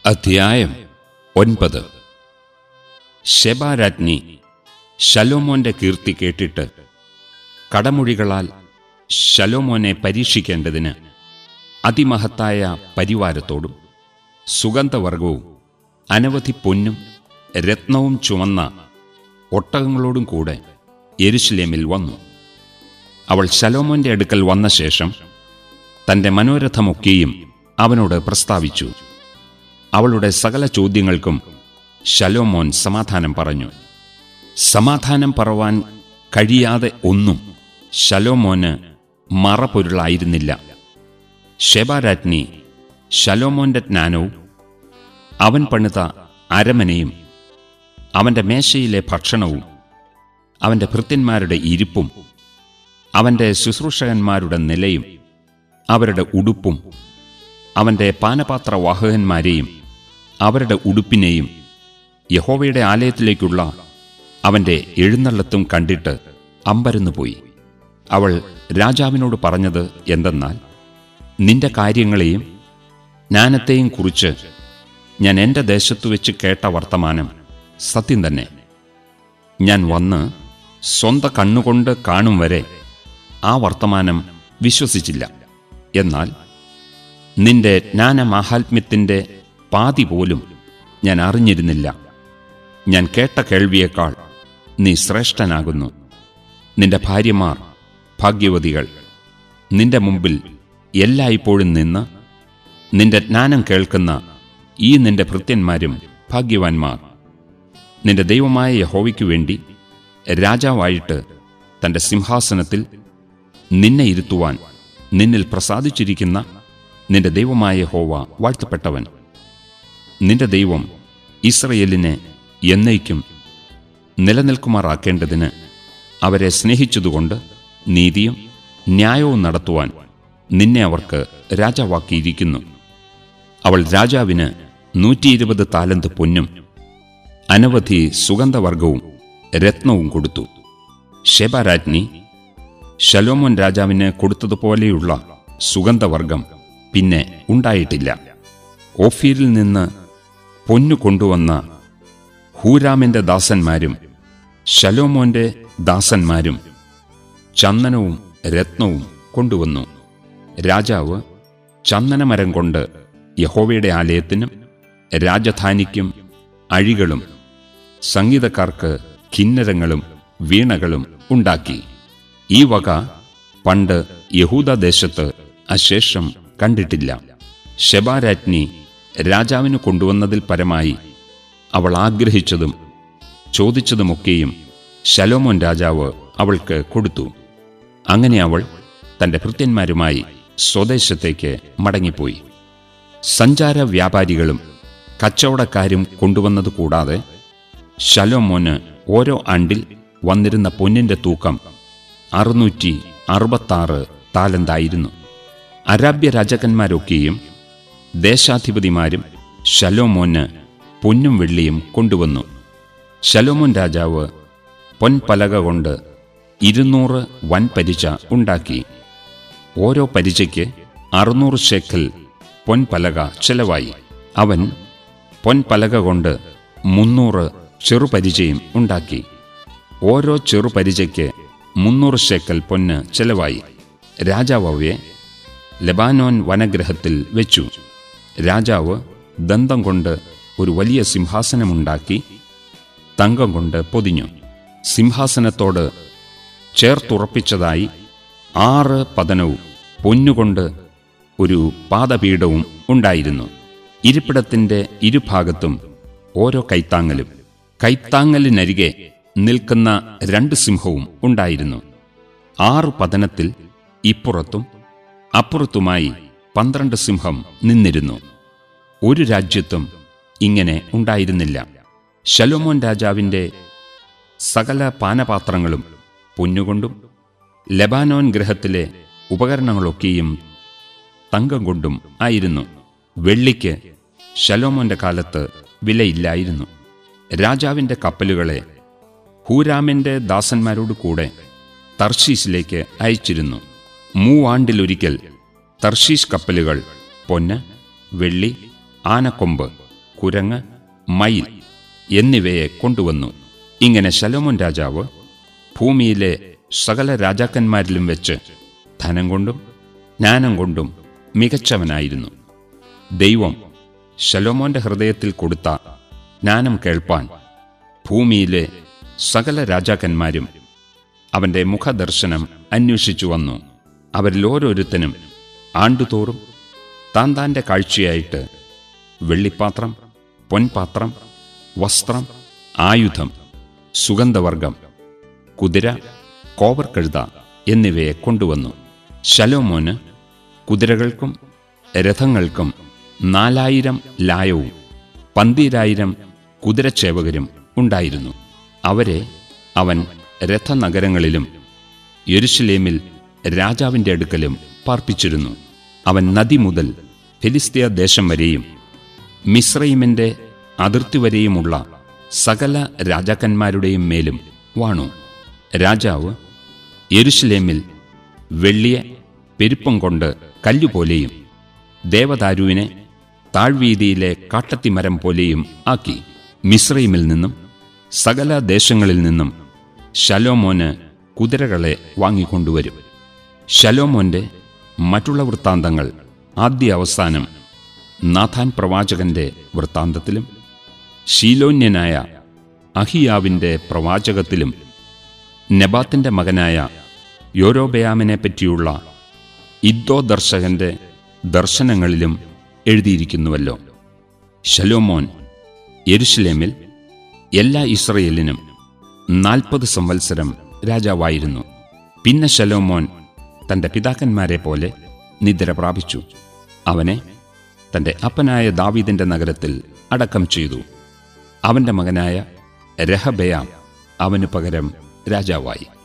അധ്യായം ഒൻപത് ശെബാരാജ്ഞി ശലോമോന്റെ കീർത്തി കേട്ടിട്ട് കടമൊഴികളാൽ ശലോമോനെ പരീക്ഷിക്കേണ്ടതിന് അതിമഹത്തായ പരിവാരത്തോടും സുഗന്ധവർഗവും അനവധി പൊന്നും രത്നവും ചുമന്ന ഒട്ടകങ്ങളോടും കൂടെ യെരുശലേമിൽ വന്നു അവൾ ശലോമോന്റെ അടുക്കൽ വന്ന ശേഷം തന്റെ മനോരഥമൊക്കെയും അവനോട് പ്രസ്താവിച്ചു അവളുടെ സകല ചോദ്യങ്ങൾക്കും ശലോമോൻ സമാധാനം പറഞ്ഞു സമാധാനം പറവാൻ കഴിയാതെ ഒന്നും ശലോമോന് മറപൊരുളായിരുന്നില്ല ശെബാരാജ്ഞി ശലോമോന്റെ ജ്ഞാനവും അവൻ പണിത അരമനയും അവന്റെ മേശയിലെ ഭക്ഷണവും അവന്റെ ഭൃത്യന്മാരുടെ ഇരിപ്പും അവന്റെ ശുശ്രൂഷകന്മാരുടെ നിലയും അവരുടെ ഉടുപ്പും അവന്റെ പാനപാത്രവാഹകന്മാരെയും അവരുടെ ഉടുപ്പിനെയും യഹോവയുടെ ആലയത്തിലേക്കുള്ള അവന്റെ എഴുന്നള്ളത്തും കണ്ടിട്ട് അമ്പരന്നുപോയി അവൾ രാജാവിനോട് പറഞ്ഞത് എന്തെന്നാൽ നിന്റെ കാര്യങ്ങളെയും ജ്ഞാനത്തെയും കുറിച്ച് ഞാൻ എൻ്റെ ദേശത്തു വെച്ച് കേട്ട വർത്തമാനം സത്യം തന്നെ ഞാൻ വന്ന് സ്വന്ത കണ്ണുകൊണ്ട് കാണും വരെ ആ വർത്തമാനം വിശ്വസിച്ചില്ല എന്നാൽ നിന്റെ ജ്ഞാനമാഹാത്മ്യത്തിൻ്റെ പാതി പോലും ഞാൻ അറിഞ്ഞിരുന്നില്ല ഞാൻ കേട്ട കേൾവിയേക്കാൾ നീ ശ്രേഷ്ഠനാകുന്നു നിന്റെ ഭാര്യമാർ ഭാഗ്യവതികൾ നിന്റെ മുമ്പിൽ എല്ലായ്പ്പോഴും നിന്ന് നിന്റെ ജ്ഞാനം കേൾക്കുന്ന ഈ നിന്റെ ഭൃത്യന്മാരും ഭാഗ്യവാന്മാർ നിന്റെ ദൈവമായ യഹോവയ്ക്കു വേണ്ടി രാജാവായിട്ട് തന്റെ സിംഹാസനത്തിൽ നിന്നെ ഇരുത്തുവാൻ നിന്നിൽ പ്രസാദിച്ചിരിക്കുന്ന നിന്റെ ദൈവമായ യഹോവ വാഴ്ത്തപ്പെട്ടവൻ നിന്റെ ദൈവം ഇസ്രയേലിനെ എന്നേക്കും നിലനിൽക്കുമാറാക്കേണ്ടതിന് അവരെ സ്നേഹിച്ചതുകൊണ്ട് നീതിയും ന്യായവും നടത്തുവാൻ നിന്നെ അവർക്ക് രാജാവാക്കിയിരിക്കുന്നു അവൾ രാജാവിന് നൂറ്റി ഇരുപത് താലന്ത് പൊന്നും അനവധി സുഗന്ധവർഗവും രത്നവും കൊടുത്തു ശെബാരാജ്ഞി ശലോമോൻ രാജാവിന് കൊടുത്തതുപോലെയുള്ള സുഗന്ധവർഗം പിന്നെ ഉണ്ടായിട്ടില്ല ഓഫീരിൽ നിന്ന് പൊന്നു കൊണ്ടുവന്ന ഹൂരാമിന്റെ ദാസന്മാരും ശലോമോന്റെ ദാസന്മാരും ചന്ദനവും രത്നവും കൊണ്ടുവന്നു രാജാവ് ചന്ദനമരം കൊണ്ട് യഹോവയുടെ ആലയത്തിനും രാജധാനിക്കും അഴികളും സംഗീതക്കാർക്ക് കിന്നരങ്ങളും വീണകളും ഉണ്ടാക്കി ഈ വക പണ്ട് യഹൂദദേശത്ത് അശേഷം കണ്ടിട്ടില്ല ശബാരാജ്ഞി രാജാവിന് കൊണ്ടുവന്നതിൽ പരമായി അവൾ ആഗ്രഹിച്ചതും ചോദിച്ചതുമൊക്കെയും ശലോമോൻ രാജാവ് അവൾക്ക് കൊടുത്തു അങ്ങനെ അവൾ തന്റെ ഭൃത്യന്മാരുമായി സ്വദേശത്തേക്ക് മടങ്ങിപ്പോയി സഞ്ചാര വ്യാപാരികളും കച്ചവടക്കാരും കൊണ്ടുവന്നത് കൂടാതെ ശലോമോന് ഓരോ ആണ്ടിൽ വന്നിരുന്ന പൊന്നിന്റെ തൂക്കം അറുന്നൂറ്റി അറുപത്താറ് താലന്തായിരുന്നു അരാബ്യ രാജാക്കന്മാരൊക്കെയും ദേശാധിപതിമാരും ശലോമോന് പൊന്നും വെള്ളിയും കൊണ്ടുവന്നു ശലോമോൻ രാജാവ് പൊൻപലക കൊണ്ട് ഇരുന്നൂറ് വൻപരിച ഉണ്ടാക്കി ഓരോ പരിചയ്ക്ക് അറുന്നൂറ് ശേഖൽ പൊൻപലക ചെലവായി അവൻ പൊൻപലക കൊണ്ട് മുന്നൂറ് ചെറുപരിചയും ഉണ്ടാക്കി ഓരോ ചെറുപരിചയ്ക്ക് മുന്നൂറ് ശേക്കൽ പൊന്ന് ചെലവായി രാജാവ് അവയെ ലബാനോൻ വനഗ്രഹത്തിൽ വെച്ചു രാജാവ് ദന്തം കൊണ്ട് ഒരു വലിയ സിംഹാസനമുണ്ടാക്കി തങ്കം കൊണ്ട് പൊതിഞ്ഞു സിംഹാസനത്തോട് ചേർത്തുറപ്പിച്ചതായി ആറ് പതനവും പൊന്നുകൊണ്ട് ഒരു പാദപീഠവും ഉണ്ടായിരുന്നു ഇരിപ്പിടത്തിന്റെ ഇരുഭാഗത്തും ഓരോ കൈത്താങ്ങലും കൈത്താങ്ങലിനരികെ നിൽക്കുന്ന രണ്ട് സിംഹവും ഉണ്ടായിരുന്നു ആറ് പതനത്തിൽ ഇപ്പുറത്തും അപ്പുറത്തുമായി പന്ത്രണ്ട് സിംഹം നിന്നിരുന്നു ഒരു രാജ്യത്തും ഇങ്ങനെ ഉണ്ടായിരുന്നില്ല ശലോമോൻ രാജാവിന്റെ സകല പാനപാത്രങ്ങളും പൊന്നുകൊണ്ടും ലബാനോൻ ഗ്രഹത്തിലെ ഉപകരണങ്ങളൊക്കെയും തങ്കം കൊണ്ടും ആയിരുന്നു വെള്ളിക്ക് ശലോമോന്റെ കാലത്ത് വിലയില്ലായിരുന്നു രാജാവിന്റെ കപ്പലുകളെ ഹൂരാമിന്റെ ദാസന്മാരോട് കൂടെ തർശീസിലേക്ക് അയച്ചിരുന്നു മൂവാണ്ടിലൊരിക്കൽ തർശീസ് കപ്പലുകൾ പൊന്ന് വെള്ളി ആനക്കൊമ്പ് കുരങ്ങ് മയിൽ എന്നിവയെ കൊണ്ടുവന്നു ഇങ്ങനെ ശലോമോൻ രാജാവ് ഭൂമിയിലെ സകല രാജാക്കന്മാരിലും വെച്ച് ധനം കൊണ്ടും ജ്ഞാനം കൊണ്ടും മികച്ചവനായിരുന്നു ദൈവം ശലോമോന്റെ ഹൃദയത്തിൽ കൊടുത്ത ജ്ഞാനം കേൾപ്പാൻ ഭൂമിയിലെ സകല രാജാക്കന്മാരും അവന്റെ മുഖദർശനം അന്വേഷിച്ചു വന്നു അവരിൽ ഓരോരുത്തനും ആണ്ടുതോറും താൻ താൻ്റെ കാഴ്ചയായിട്ട് വെള്ളിപ്പാത്രം പൊൻപാത്രം വസ്ത്രം ആയുധം സുഗന്ധവർഗം കുതിര കോവർക്കഴുത എന്നിവയെ കൊണ്ടുവന്നു ശലോമോന് കുതിരകൾക്കും രഥങ്ങൾക്കും നാലായിരം ലായവും പന്തീരായിരം കുതിരച്ചേവകരും ഉണ്ടായിരുന്നു അവരെ അവൻ രഥനഗരങ്ങളിലും യെരുശലേമിൽ രാജാവിന്റെ അടുക്കലും പാർപ്പിച്ചിരുന്നു അവൻ നദി മുതൽ ഫിലിസ്തീയ ദേശം വരെയും മിശ്രൈമിന്റെ അതിർത്തി വരെയുമുള്ള സകല രാജാക്കന്മാരുടെയും മേലും വാണു രാജാവ് യെരുശലേമിൽ വെള്ളിയെ പെരുപ്പം കൊണ്ട് കല്ലുപോലെയും ദേവദാരുവിനെ താഴ്വീതിയിലെ കാട്ടത്തിമരം പോലെയും ആക്കി മിശ്രൈമിൽ നിന്നും സകല ദേശങ്ങളിൽ നിന്നും ശലോമോന് കുതിരകളെ വാങ്ങിക്കൊണ്ടുവരും ശലോമോന്റെ മറ്റുള്ള വൃത്താന്തങ്ങൾ ആദ്യ അവസാനം നാഥാൻ പ്രവാചകന്റെ വൃത്താന്തത്തിലും ശീലോന്യനായ അഹിയാവിന്റെ പ്രവാചകത്തിലും നെബാത്തിന്റെ മകനായ യോരോബയാമിനെ പറ്റിയുള്ള ഇദ്ദോ ദർശകന്റെ ദർശനങ്ങളിലും എഴുതിയിരിക്കുന്നുവല്ലോ ശലോമോൻ യെരുഷലേമിൽ എല്ലാ ഇസ്രയേലിനും നാൽപ്പത് സംവത്സരം രാജാവായിരുന്നു പിന്നെ ശലോമോൻ തന്റെ പിതാക്കന്മാരെ പോലെ നിദ്ര പ്രാപിച്ചു അവനെ തന്റെ അപ്പനായ ദാവീദിന്റെ നഗരത്തിൽ അടക്കം ചെയ്തു അവന്റെ മകനായ രഹബയാം അവനു പകരം രാജാവായി